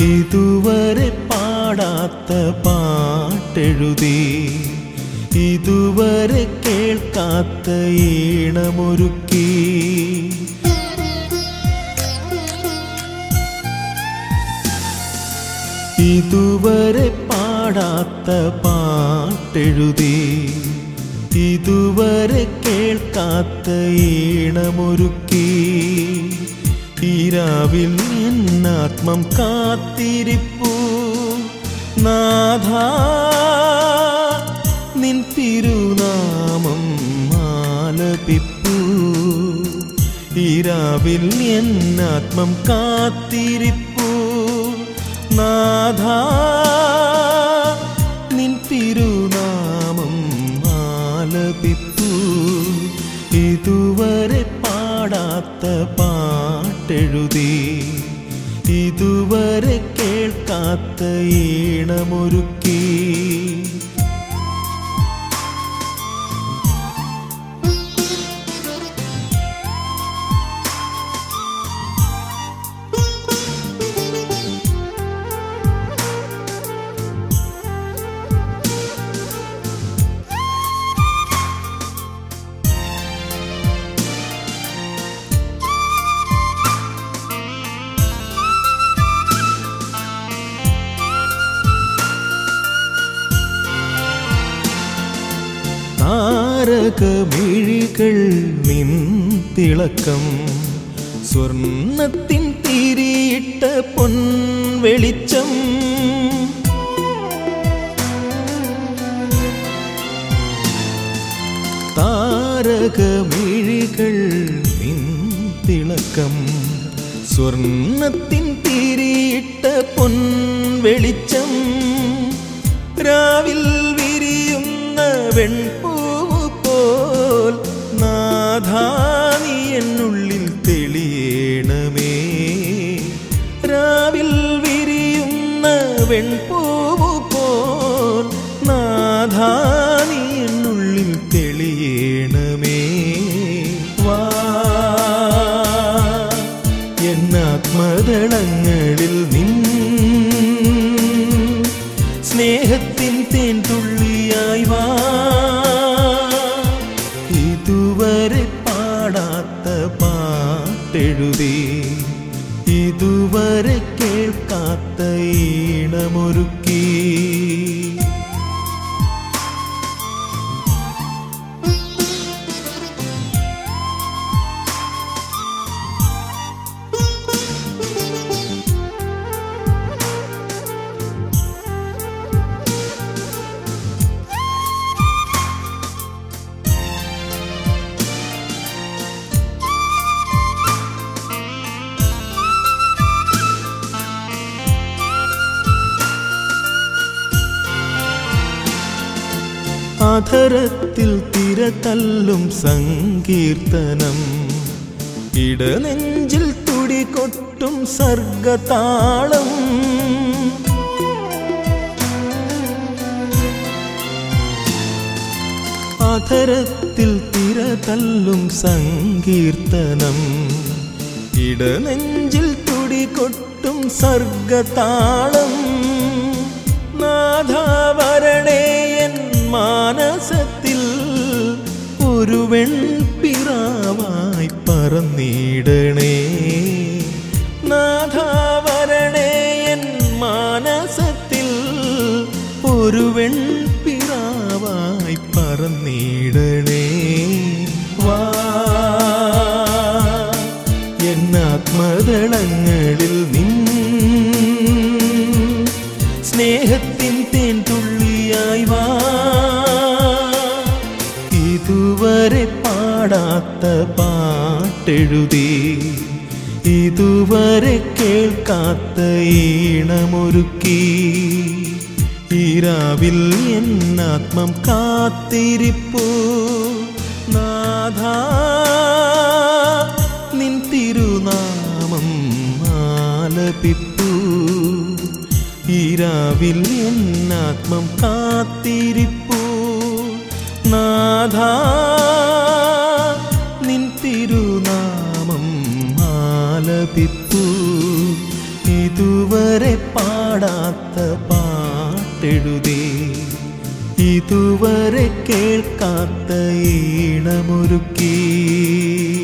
ഇതുവരെ പാടാത്ത പാട്ടെഴുതി ഇതുവരെ കേൾക്കാത്ത ഈണമൊരുക്കി ഇതുവരെ പാടാത്ത പാട്ടെഴുതി ഇതുവരെ കേൾക്കാത്ത ഈണമൊരുക്കി ഈരാവിൽ എന്നാത്മം കാത്തിരിപ്പു നാഥ നിൻ തിരുനാമം ആലപിപ്പു ഈരാവിൽ എന്നാത്മം കാത്തിരിപ്പു നാഥ നിൻ തിരുനാമം ആലപിപ്പു ഇതുവരെ പാടാത്ത പാട്ടെഴുതി ഇതുവരെ കേൾക്കാത്ത ഈണമൊരുക്കി താരകമിഴികൾ നിൻ തിളക്കം സ്വർണത്തിൻ തിരിയിട്ട പൊൻവെളിച്ചം താരകമിഴികൾ നിൻ തിളക്കം സ്വർണത്തിൻ തിരിയിട്ട പൊൻവെളിച്ചം രാവിൽ വിരിയുന്ന വെൺപൂവ് പോൽ നാഥാ നീ എന്നുള്ളിൽ തെളിയണമേ രാവിൽ വിരിയുന്ന വെൺപൂവ് പോൽ നാഥാ നീ എന്നുള്ളിൽ തെളിയണമേ വാ എന്നാത്മദളങ്ങളിൽ നിൻ സ്നേഹത്തിൻ തേൻ തുള്ളിയായി വാ ഇതുവരെ പാടാത്ത പാട്ടെഴുതി ഇതുവരെ കേൾക്കാത്ത ഈണമൊരുക്കി അധരത്തിൽ തിരതല്ലും സങ്കീർത്തനം ഇടനെഞ്ചിൽ തുടി കൊട്ടും സർഗതാളം അധരത്തിൽ തിരതല്ലും സങ്കീർത്തനം ഇടനെഞ്ചിൽ തുടി കൊട്ടും സർഗതാളം നാഥാവരണേയൻ മാനസത്തിൽ ഒരു വെൺപിറാവായി പറന്നിടണേ നാഥാവരണേയൻ മാനസത്തിൽ ഒരു വെൺപിറാവായി പറന്നിടണേ വാ എന്നാത്മദളങ്ങളിൽ നിൻ സ്നേഹത്തിൻ തേൻ തുള്ളിയായി വാ ഇതുവരെ പാടാത്ത പാട്ടെഴുതി ഇതുവരെ കേൾക്കാത്ത ഈണമൊരുക്കി ഈരാവിൽ എന്നാത്മം കാത്തിരിപ്പു നാഥ നിൻ തിരുനാമം ആലപിപ്പു ഈരാവിൽ എന്നാത്മം കാത്തിരിപ്പു നാഥ നിൻ തിരുനാമം ആലപിപ്പു ഇതുവരെ പാ പാട്ടെഴുതി ഇതുവരെ കേൾക്കാത്ത ഈണമൊരുക്കി